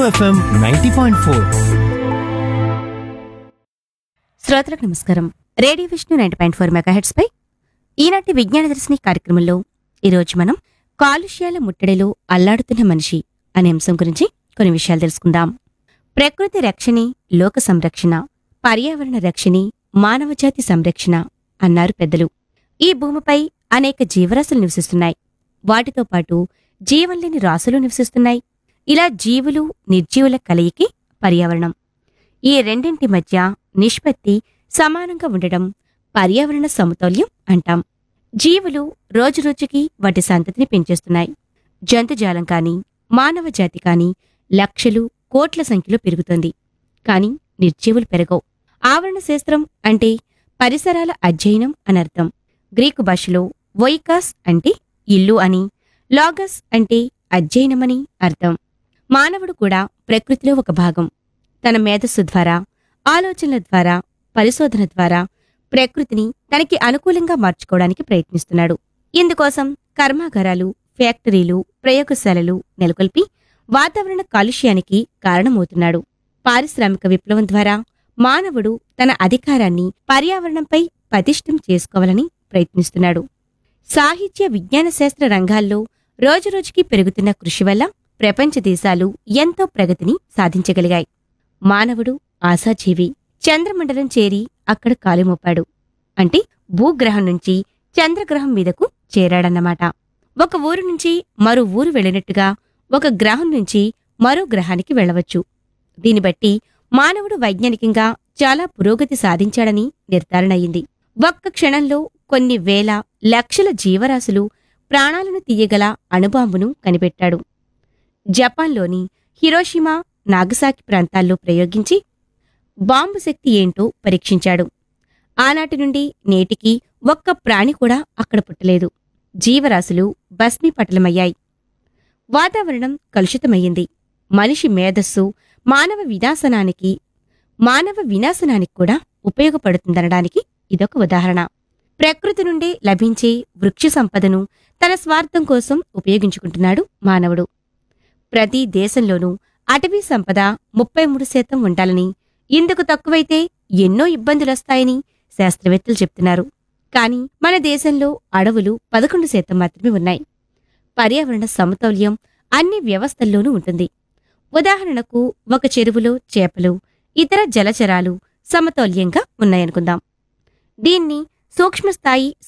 FM ninety point four శ్రోతలకు నమస్కారం radio Vishnu ninety point four megahertz పై ఈనాటి విజ్ఞాన దర్శిని కార్యక్రమంలో ఈరోజు మనం కాలుష్యాల ముట్టడిలో అల్లాడుతున్న మనిషి అనే అంశం గురించి కొన్ని విషయాలు తెలుసుకుందాం ప్రకృతి రక్షణే లోక సంరక్షణ పర్యావరణ రక్షణే మానవజాతి సంరక్షణ అన్నారు పెద్దలు ఈ భూమిపై అనేక జీవరాశులు నివసిస్తున్నాయి వాటితో పాటు జీవం లేని రాసులు నివసిస్తున్నాయి ఇలా జీవులు నిర్జీవుల కలయికి పర్యావరణం ఈ రెండింటి మధ్య నిష్పత్తి సమానంగా ఉండడం పర్యావరణ సమతౌల్యం అంటాం జీవులు రోజురోజుకి వాటి సంతతిని పెంచేస్తున్నాయి జంతుజాలం కాని మానవ జాతి కాని లక్షలు కోట్ల సంఖ్యలో పెరుగుతోంది కాని నిర్జీవులు పెరగవు ఆవరణ శాస్త్రం అంటే పరిసరాల అధ్యయనం అనర్థం గ్రీకు భాషలో వొయికాస్ అంటే ఇల్లు అని లాగస్ అంటే అధ్యయనమని అర్థం మానవుడు కూడా ప్రకృతిలో ఒక భాగం తన మేధస్సు ద్వారా ఆలోచనల ద్వారా పరిశోధన ద్వారా ప్రకృతిని తనకి అనుకూలంగా మార్చుకోవడానికి ప్రయత్నిస్తున్నాడు ఇందుకోసం కర్మాగారాలు ఫ్యాక్టరీలు ప్రయోగశాలలు నెలకొల్పి వాతావరణ కాలుష్యానికి కారణమవుతున్నాడు పారిశ్రామిక విప్లవం ద్వారా మానవుడు తన అధికారాన్ని పర్యావరణంపై పటిష్టం చేసుకోవాలని ప్రయత్నిస్తున్నాడు సాహిత్య విజ్ఞాన శాస్త్ర రంగాల్లో రోజురోజుకి పెరుగుతున్న కృషి వల్ల ప్రపంచ దేశాలు ఎంతో ప్రగతిని సాధించగలిగాయి మానవుడు ఆశాజీవి చంద్రమండలం చేరి అక్కడ కాలుమోపాడు అంటే భూగ్రహం నుంచి చంద్రగ్రహం మీదకు చేరాడన్నమాట ఒక ఊరు నుంచి మరో ఊరు వెళ్ళినట్టుగా ఒక గ్రహం నుంచి మరో గ్రహానికి వెళ్ళవచ్చు దీన్ని బట్టి మానవుడు వైజ్ఞానికంగా చాలా పురోగతి సాధించాడని నిర్ధారణ అయింది ఒక్క క్షణంలో కొన్ని వేల లక్షల జీవరాశులు ప్రాణాలను తీయగల అణుబాంబును కనిపెట్టాడు జపాన్లోని హిరోషిమా నాగసాకి ప్రాంతాల్లో ప్రయోగించి బాంబు శక్తి ఏంటో పరీక్షించాడు ఆనాటి నుండి నేటికి ఒక్క ప్రాణి కూడా అక్కడ పుట్టలేదు జీవరాశులు భస్మీపటలమయ్యాయి వాతావరణం కలుషితమయ్యింది మనిషి మేధస్సు మానవ వినాశనానికి మానవ వినాశనానికి కూడా ఉపయోగపడుతుందనడానికి ఇదొక ఉదాహరణ ప్రకృతి నుండి లభించే వృక్ష సంపదను తన స్వార్థం కోసం ఉపయోగించుకుంటున్నాడు మానవుడు ప్రతి దేశంలోనూ అటవీ సంపద ముప్పై మూడు శాతం ఉండాలని ఇందుకు తక్కువైతే ఎన్నో ఇబ్బందులొస్తాయని శాస్త్రవేత్తలు చెప్తున్నారు కానీ మన దేశంలో అడవులు పదకొండు శాతం మాత్రమే ఉన్నాయి పర్యావరణ సమతౌల్యం అన్ని వ్యవస్థల్లోనూ ఉంటుంది ఉదాహరణకు ఒక చెరువులో చేపలు ఇతర జలచరాలు సమతౌల్యంగా ఉన్నాయనుకుందాం దీన్ని సూక్ష్మస్థాయి